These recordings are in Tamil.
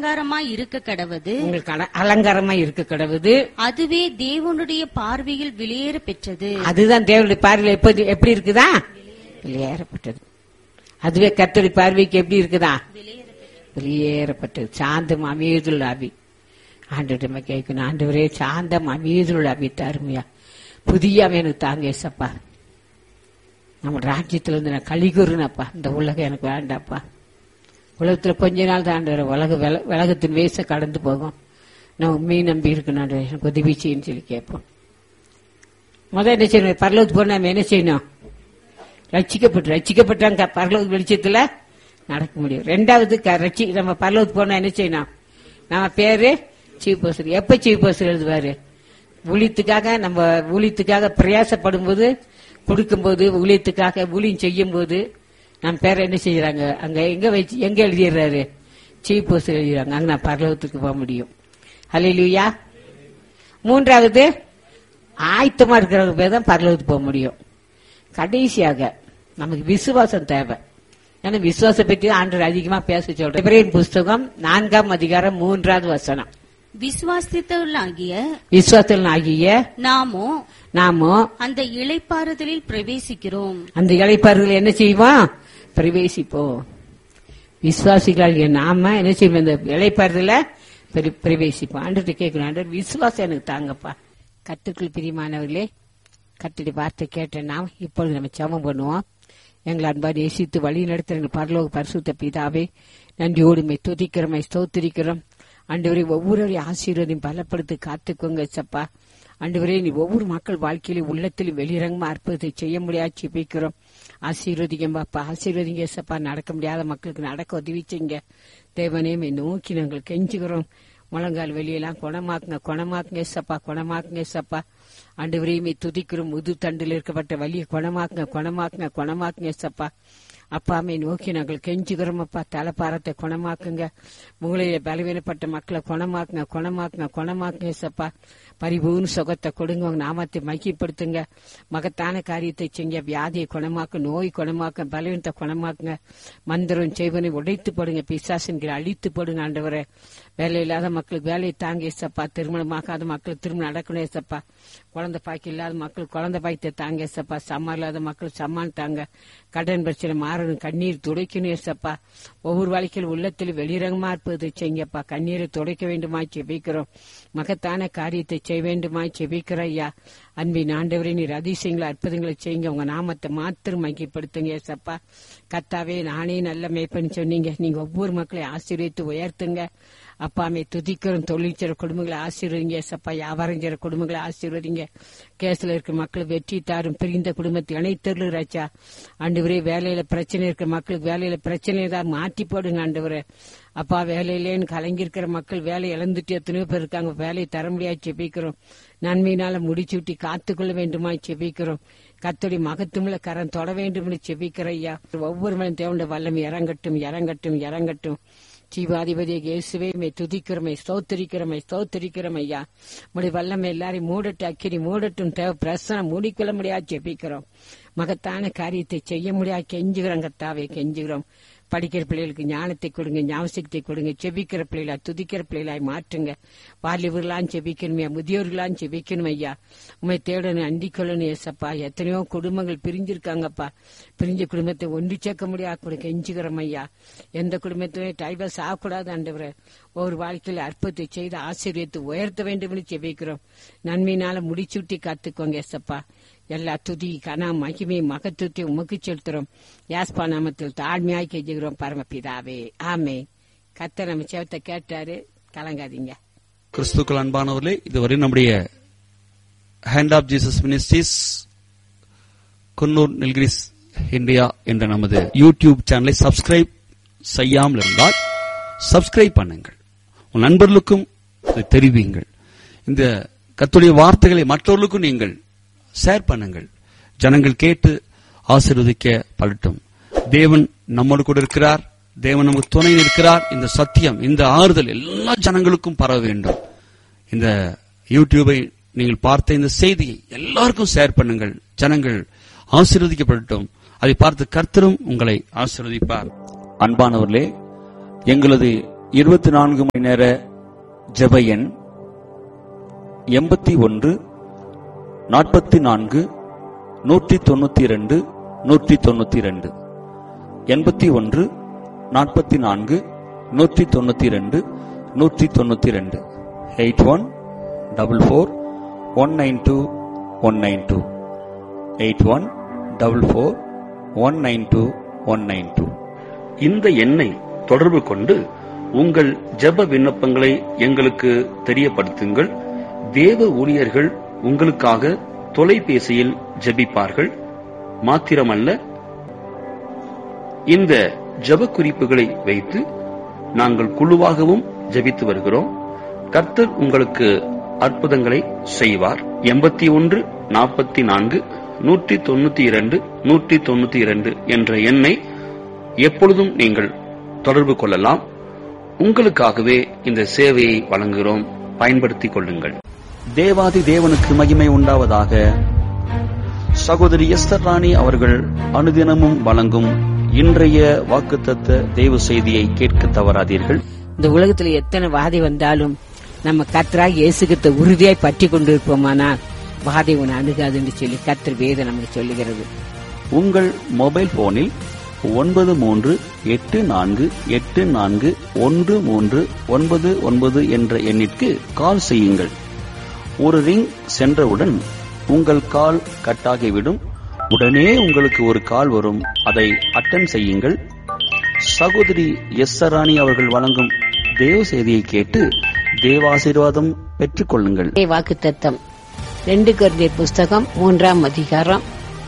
அலங்காரமாய் இருக்க கடவது உங்களுக்கு அல- அலங்காரமா இருக்க கிடவுது அதுவே தேவனுடைய பார்வையில் வெளியேற பெற்றது அதுதான் தேவனுடைய பார்வையில் எப்படி எப்படி இருக்குதா வெளியேறப்பட்டது அதுவே கர்த்தருடைய பார்வைக்கு எப்படி இருக்குதா வெளியேறப்பட்டது சாந்தம் அமைதியுள்ள ஆவி ஆண்டுகிட்ட கேட்கணும் ஆண்டவரே சாந்தம் அமைதியுள்ள ஆவி தாருமையா புதிய எனக்கு தாங்க ஏசப்பா நம்ம ராஜ்யத்துல இருந்து நான் கழிகுறனப்பா இந்த உலகம் எனக்கு வேண்டாப்பா உலகத்துல கொஞ்ச நாள் தான் ஆண்டவரே உலக வில- உலகத்தின் வேச கடந்து போகும் நான் உண்மையை நம்பி இருக்கணும் ஆண்டவரே, எனக்கு உதவி செய்யுன்னு சொல்லி கேட்போம் முதல் என்ன செய்யணும் பரலோகத்துக்கு போனா நம்ம என்ன செய்யணும் ரட்சிக்கப்பட்டு ரட்சிக்கப்பட்டாங்க பரலோக வெளிச்சத்துல நடக்க முடியும் ரெண்டாவது க- ரட்சி நம்ம பரலோகத்துக்கு போனா என்ன செய்யணும் நம்ம பேரு சீஃப் பர்சன் எப்ப சீஃப் பர்சன் எழுதுவாரு ஊழியத்துக்காக நம்ம ஊழியத்துக்காக பிரயாசப்படும் போது கொடுக்கும்போது ஊழியத்துக்காக ஊழியம் செய்யும் போது நம்ம பேரை என்ன செய்யறாங்க அங்க எங்க வச்சு எங்க எழுதிடுறாரு சீஃப் பர்சன் எழுதிடுறாங்க அங்க நான் பரலோகத்துக்கு போக முடியும் ஹalleluya மூன்றாவது ஆயத்தமா இருக்கிறவங்க பேர் தான் பரலோகத்துக்கு போக முடியும் கடைசியாக நமக்கு விசுவாசம் தேவை ஏன்னா விசுவாசம் பற்றி ஆண்டவர் அதிகமா பேச சொல்றேன் எபிரேயர் புஸ்தகம் நான்காம் அதிகாரம் மூன்றாவது வசனம் விசுவாசித்தவர்களாகிய விசுவாசத்தில் ஆகிய நாமோ நாமோ அந்த இளைப்பாறுதலில் பிரவேசிக்கிறோம் அந்த இளைப்பாறுதல் என்ன செய்வோம் பிரவேசிப்போம் விசுவாசிகளாகிய நாம என்ன செய்வோம் இந்த இளைப்பாறுதல பிர- பிரவேசிப்போம் ஆண்டு கேட்கணும் ஆண்டவர் விசுவாசம் எனக்கு தாங்கப்பா கத்துக்கள் பிரியமானவர்களே கத்துடி வார்த்தை கேட்ட நாம் இப்பொழுது நம்ம ஜெபம் பண்ணுவோம் எங்களை அன்பாடு நேசித்து வழி நடத்த எங்கள் பரலோக பரிசுத்த பிதாவே நன்றியோடுமை துதிக்கிறோமை ஸ்தோத்திரிக்கிறோம் ஆண்டவரே ஒவ்வொருவரையும் ஆசீர்வதையும் பலப்படுத்தி காத்துக்கோங்க சப்பா ஆண்டவரே நீ ஒவ்வொரு மக்கள் வாழ்க்கையிலும் உள்ளத்தில் வெளிரங்கமா அற்புதத்தை செய்ய முடியாது ஜெபிக்கிறோம் ஆசீர்வதிங்க பாப்பா ஆசீர்வதிங்க சப்பா நடக்க முடியாத மக்களுக்கு நடக்க உதவி செய்யுங்க தேவனே மே நோக்கி நாங்கள் கெஞ்சுகிறோம் முழங்கால் வெளியெல்லாம் குணமாக்குங்க குணமாக்குங்க சப்பா குணமாக்குங்க சப்பா ஆண்டவரையுமே துதிக்கிறோம் முது தண்டில் இருக்கப்பட்ட வலியை குணமாக்குங்க குணமாக்குங்க குணமாக்குங்க சப்பா அப்பாமே நோக்கி நாங்கள் கெஞ்சுகிறோம் அப்பா தலைப்பாரத்தை குணமாக்குங்க மூளையில பலவீனப்பட்ட மக்களை குணமாக்குங்க குணமாக்குங்க குணமாக்குங்க சப்பா பரிபூர்ண சுகத்தை கொடுங்க உங்க நாமத்தை மகிப்படுத்துங்க மகத்தான காரியத்தை செய்ய வியாதியை குணமாக்க நோய் குணமாக்க பலவீனத்தை குணமாக்குங்க மந்திரம் செய்வனை உடைத்து போடுங்க பிசாசன்களை அழித்து போடுங்க ஆண்டவரே வேலை இல்லாத மக்களுக்கு வேலையை தாங்க ஏசப்பா திருமணமாகாத மக்களுக்கு திருமணம் நடக்கணும் ஏசப்பா குழந்தை பாக்கி இல்லாத மக்கள் குழந்தை பாய்த்தை தாங்க ஏசப்பா சம்மா இல்லாத மக்கள் சம்மான் தாங்க கடன் பிரச்சனை மாறணும் கண்ணீர் துடைக்கணும் ஏசப்பா ஒவ்வொரு வாழ்க்கையில் உள்ளத்தில் வெளிரங்கமா இருப்பது செய்யுங்கப்பா கண்ணீரை துடைக்க வேண்டுமா செபிக்கிறோம் மகத்தான காரியத்தை செய்ய வேண்டுமா செபிக்கிற ஐயா அன்பின் ஆண்டவரே நீர் அதிசயங்களை அற்புதங்களை செய்யுங்க உங்க நாமத்தை மாத்திரம் மையப்படுத்துங்க ஏசப்பா கத்தாவே நானே நல்ல மேய்ப்பன்னு சொன்னீங்க நீங்க ஒவ்வொரு மக்களையும் ஆசீர்வித்து உயர்த்துங்க அப்பாமே துதிக்கிறோம் தொழில் செய்ற குடும்பங்களை ஆசீர்வதிங்க ஏசப்பா வியாபாரம் செய்ற குடும்பங்களை ஆசீர்வதிங்க கேஸ்ல இருக்க மக்கள் வெற்றி தாரும் பிரிந்த குடும்பத்தை இணைத்தருள் ராஜா ஆண்டவரே வேலையில பிரச்சனை இருக்க மக்களுக்கு வேலையில பிரச்சனை தான் மாற்றி போடுங்க ஆண்டவரே அப்பா வேலையிலேன்னு கலங்கியிருக்கிற மக்கள் வேலை இழந்துட்டு எத்தனையோ பேர் இருக்காங்க வேலையை தர முடியாது செபிக்கிறோம் நன்மையினால முடிச்சு விட்டு காத்துக்கொள்ள வேண்டுமா செபிக்கிறோம் கத்தோடி மகத்துமில்ல கரம் தொட வேண்டும் செபிக்கிற ஐயா ஒவ்வொரு மனிதன் தேவண்ட வல்லம் இறங்கட்டும் இறங்கட்டும் இறங்கட்டும் ஜீவாதிபதியை இயேசுவே மே துதிக்கிறோமே ஸ்தோத்திரிக்கிறோமே ஸ்தோத்திரிக்கிறோம் ஐயா முடி வல்லமை எல்லாரையும் மூடட்டு அக்கினி மூடட்டும் தேவ பிரசனம் மூடிக்கொள்ள முடியாது ஜெபிக்கிறோம் மகத்தான காரியத்தை செய்ய முடியாது கெஞ்சுகிறோம் கத்தாவே கெஞ்சுகிறோம் படிக்கிற பிள்ளைகளுக்கு ஞானத்தை கொடுங்க ஞாபகத்தை கொடுங்க செபிக்கிற பிள்ளைகளா துதிக்கிற பிள்ளைகளாய் மாற்றுங்க வாலிபர்களாம் செபிக்கணுமே முதியோர்களாம் செபிக்கணும் ஐயா உண்மை தேடணும் அண்டிக்கொள்ளணும் ஏசப்பா எத்தனையோ குடும்பங்கள் பிரிஞ்சிருக்காங்கப்பா பிரிஞ்ச குடும்பத்தை ஒன்று சேர்க்க முடியாது கூட கெஞ்சுகிறோம் ஐயா எந்த குடும்பத்திலையும் டைவர்ஸ் ஆகக்கூடாது ஆண்டவரே ஒவ்வொரு வாழ்க்கையில் அற்புதத்தை செய்து ஆசீர்வித்து உயர்த்த வேண்டும் என்று செபிக்கிறோம் நன்மையினால முடிச்சுட்டி காத்துக்கோங்க ஏசப்பா எல்லா துதி கனா மகிமை மகத்துவத்தை உமக்கு செலுத்துறோம் யாஸ்பா நாமத்தில் தாழ்மையாய் கெஞ்சுகிறோம் பரமபிதாவே ஆமே கத்த நம்ம சேவத்தை கேட்டாரு கலங்காதீங்க கிறிஸ்துக்கள் அன்பானவர்களே இதுவரை நம்முடைய Hand of Jesus Ministries Coonoor Nilgiris India என்ற நமது யூடியூப் சேனலை சப்ஸ்கிரைப் செய்யாமல் இருந்தால் சப்ஸ்கிரைப் பண்ணுங்கள் உன் நண்பர்களுக்கும் இதை தெரிவியுங்கள் இந்த கத்துடைய வார்த்தைகளை மற்றவர்களுக்கும் நீங்கள் ஷேர் பண்ணுங்கள் ஜனங்கள் கேட்டு ஆசீர்வதிக்க படட்டும் தேவன் நம்மோடு கூட இருக்கிறார் தேவன் நமக்கு துணை இருக்கிறார் இந்த சத்தியம் இந்த ஆறுதல் எல்லா ஜனங்களுக்கும் பரவ வேண்டும் இந்த யூடியூபை நீங்கள் பார்த்த இந்த செய்தியை எல்லாருக்கும் ஷேர் பண்ணுங்கள் ஜனங்கள் ஆசீர்வதிக்கப்படட்டும் அதை பார்த்து கர்த்தரும் உங்களை ஆசீர்வதிப்பார் அன்பானவர்களே எங்களது இருபத்தி நான்கு மணி நேர ஜெப எண் எண்பத்தி ஒன்று நாற்பத்தி நான்கு நூற்றி தொண்ணூத்தி இரண்டு நூற்றி தொண்ணூத்தி இரண்டு எண்பத்தி ஒன்று நாற்பத்தி நான்கு நூற்றி தொண்ணூத்தி இரண்டு நூற்றி தொண்ணூத்தி இரண்டு eight one double four one nine two one nine two eight one double four one nine two one nine two இந்த எண்ணை தொடர்பு கொண்டு உங்கள் ஜெப விண்ணப்பங்களை எங்களுக்கு தெரியப்படுத்துங்கள் தேவ ஊழியர்கள் உங்களுக்காக தொலைபேசியில் ஜெபிப்பார்கள் மாத்திரமல்ல இந்த ஜெப குறிப்புகளை வைத்து நாங்கள் குழுவாகவும் ஜெபித்து வருகிறோம் கர்த்தர் உங்களுக்கு அற்புதங்களை செய்வார் எண்பத்தி ஒன்று நாற்பத்தி நான்கு நூற்றி தொண்ணூத்தி இரண்டு நூற்றி தொண்ணூத்தி இரண்டு என்ற எண்ணை எப்பொழுதும் நீங்கள் தொடர்பு கொள்ளலாம் உங்களுக்காகவே இந்த சேவையை வழங்குகிறோம் பயன்படுத்திக் கொள்ளுங்கள் தேவாதி தேவனுக்கு மகிமை உண்டாவதாக சகோதரி எஸ்தர் ராணி அவர்கள் அனுதினமும் வழங்கும் இன்றைய வாக்குத்தத்த தேவ செய்தியை கேட்க தவறாதீர்கள் இந்த உலகத்துல எத்தனை வாதை வந்தாலும் நம்ம கர்த்தராக இயேசுகிட்ட உறுதியாய் பற்றி கொண்டிருப்போமானால் வாதை உன்னை அணுகாதுன்னு சொல்லி கர்த்தர் வேதம் நமக்கு சொல்லுகிறது உங்கள் மொபைல் போனில் ஒன்பது மூன்று எட்டு நான்கு எட்டு நான்கு ஒன்று மூன்று ஒன்பது ஒன்பது என்ற எண்ணிற்கு கால் செய்யுங்கள் ஒரு ரிங் சென்றவுடன் உங்கள் கால் கட்டாகிவிடும் உடனே உங்களுக்கு ஒரு கால் வரும் அதை அட்டன் செய்யுங்கள் சகோதரி எஸ் சராணி அவர்கள் வழங்கும் தேவ செய்தியை கேட்டு தேவாசீர்வாதம் பெற்றுக் கொள்ளுங்கள் வாக்கு தத்தம் ரெண்டு கருதிய புஸ்தகம் மூன்றாம் அதிகாரம்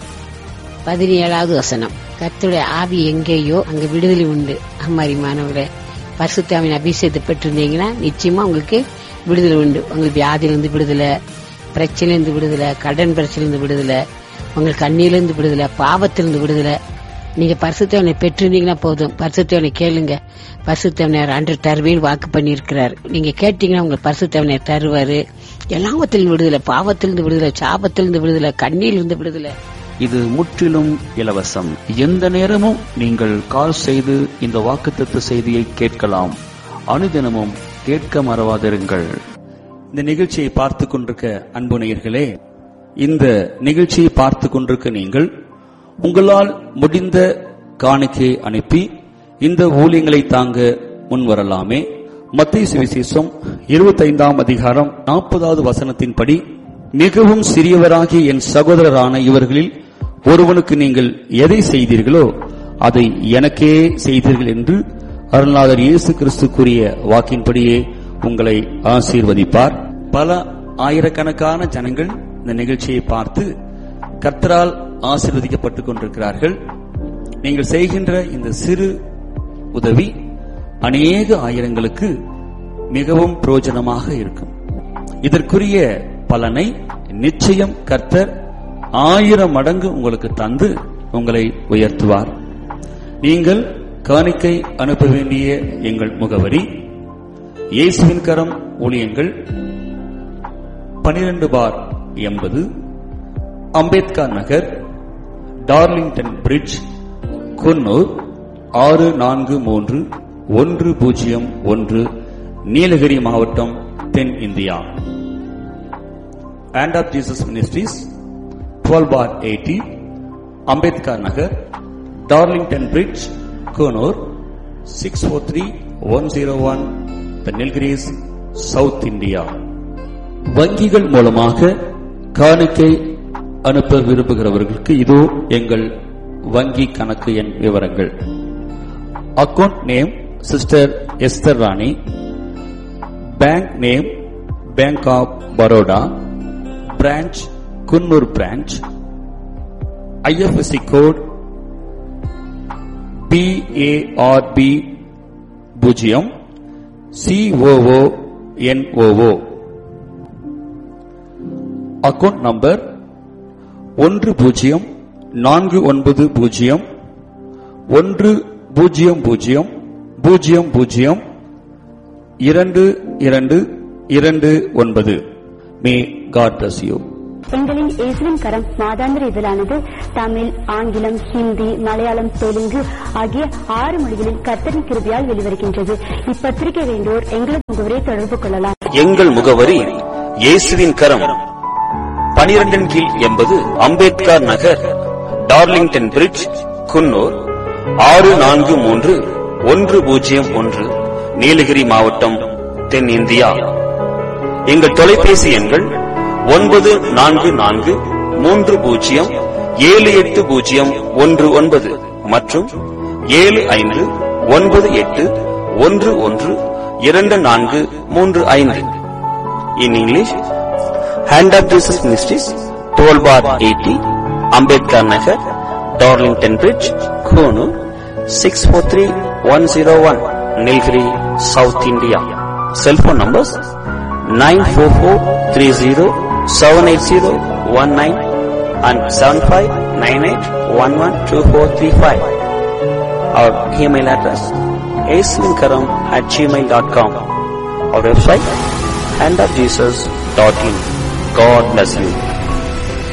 பதினேழாவது வசனம் கர்த்தருடைய ஆவி எங்கேயோ அங்க விடுதலை உண்டு அம்மாரி மாணவர்களே பரிசுத்தாவின் அபிஷேகத்தை பெற்றிருந்தீங்கன்னா நிச்சயமா உங்களுக்கு விடுதலை உண்டு உங்களுக்கு வியாதியிலிருந்து விடுதலை பிரச்சனையிலிருந்து விடுதலை கடன் பிரச்சனையிலிருந்து விடுதலை உங்களுக்கு கண்ணியிலிருந்து விடுதலை பாவத்திலிருந்து விடுதலை நீங்க பரிசுத்தவனை பெற்றிருந்தீங்கன்னா போதும் பரிசுத்தவனை கேளுங்க பரிசுத்தவனர் அன்று தருவேன் வாக்கு பண்ணியிருக்கிறார் நீங்க கேட்டீங்கன்னா உங்களுக்கு பரிசுத்தவனர் தருவாரு எல்லாவத்திலிருந்து விடுதலை பாவத்திலிருந்து விடுதலை சாபத்திலிருந்து விடுதலை கண்ணியிலிருந்து விடுதலை இது முற்றிலும் இலவசம் எந்த நேரமும் நீங்கள் கால் செய்து இந்த வாக்குத்தத்த செய்தியை கேட்கலாம் அனுதினமும் கேட்க மறவாதிருங்கள் இந்த நிகழ்ச்சியை பார்த்து கொண்டிருக்க அன்பு நேயர்களே இந்த நிகழ்ச்சியை பார்த்து கொண்டிருக்க நீங்கள் உங்களால் முடிந்த காணிக்கை அனுப்பி இந்த ஊழியங்களை தாங்க முன்வரலாமே மத்திய சுவிசேஷம் இருபத்தைந்தாம் அதிகாரம் நாற்பதாவது வசனத்தின்படி மிகவும் சிறியவராகிய என் சகோதரரான இவர்களில் ஒருவனுக்கு நீங்கள் எதை செய்தீர்களோ அதை எனக்கே செய்தீர்கள் என்று அருள்நாதர் இயேசு கிறிஸ்து கூறிய வாக்கின்படியே உங்களை ஆசீர்வதிப்பார் பல ஆயிரக்கணக்கான ஜனங்கள் இந்த நிகழ்ச்சியை பார்த்து கர்த்தரால் ஆசீர்வதிக்கப்பட்டுக் கொண்டிருக்கிறார்கள் நீங்கள் செய்கின்ற இந்த சிறு உதவி அநேக ஆயிரங்களுக்கு மிகவும் பிரயோஜனமாக இருக்கும் இதற்குரிய பலனை நிச்சயம் கர்த்தர் ஆயிரம் மடங்கு உங்களுக்கு தந்து உங்களை உயர்த்துவார் நீங்கள் காணிக்கை அனுப்ப வேண்டிய எங்கள் முகவரி இயேசுவின் கரம் ஊழியங்கள் பனிரெண்டு பார் எண்பது அம்பேத்கர் நகர் டார்லிங்டன் பிரிட்ஜ் குன்னூர் ஆறு நான்கு மூன்று ஒன்று பூஜ்ஜியம் ஒன்று நீலகிரி மாவட்டம் தென் India and of Jesus Ministries, 12 bar 80, Ambedkar Nagar, Darlington Bridge, Konur, 643-101, The Nilgiris, South India. வங்கிகள் மூலமாக காணிக்கை அனுப்ப விரும்புகிறவர்களுக்கு இதோ எங்கள் வங்கி கணக்கு எண் விவரங்கள் account name sister Esther Rani bank name bank of Baroda branch Coonoor branch IFSC code BARB பூஜ்ஜியம் சிஓஓ என்ஓஓ அக்கவுண்ட் நம்பர் ஒன்று பூஜ்ஜியம் நான்கு ஒன்பது பூஜ்ஜியம் ஒன்று பூஜ்ஜியம் பூஜ்ஜியம் பூஜ்ஜியம் பூஜ்ஜியம் இரண்டு இரண்டு இரண்டு ஒன்பது மே காட் bless யூ எங்களின் இயேசுவின் கரம் மாதாந்திர இதழானது தமிழ் ஆங்கிலம் ஹிந்தி மலையாளம் தெலுங்கு ஆகிய ஆறு மொழிகளில் கர்த்தரின் கிருபியால் வெளிவருகின்றது இப்பத்திரிகை வேண்டோர் எங்களது முகவரை தொடர்பு கொள்ளலாம் எங்கள் முகவரி இயேசுவின் கரம் பனிரெண்டின் கீழ் எண்பது அம்பேத்கர் நகர் டார்லிங்டன் பிரிட்ஜ் குன்னூர் ஆறு நான்கு மூன்று ஒன்று பூஜ்ஜியம் ஒன்று நீலகிரி மாவட்டம் தென்னிந்தியா எங்கள் தொலைபேசி எண்கள் ஒன்பது நான்கு நான்கு மூன்று பூஜ்ஜியம் ஏழு எட்டு பூஜ்ஜியம் ஒன்று ஒன்பது மற்றும் ஏழு ஐந்து ஒன்பது எட்டு ஒன்று ஒன்று இரண்டு நான்கு மூன்று ஐந்து in English Hand of Jesus Ministries twelve bar eighty Ambedkar Nagar Darlington bridge Coonoor six four three one zero one Nilgiri south India cellphone numbers nine four four three zero seven eight zero one nine and seven five nine eight one one two four three five our email address aslingaram at gmail dot com our website handofjesus.in. God bless you.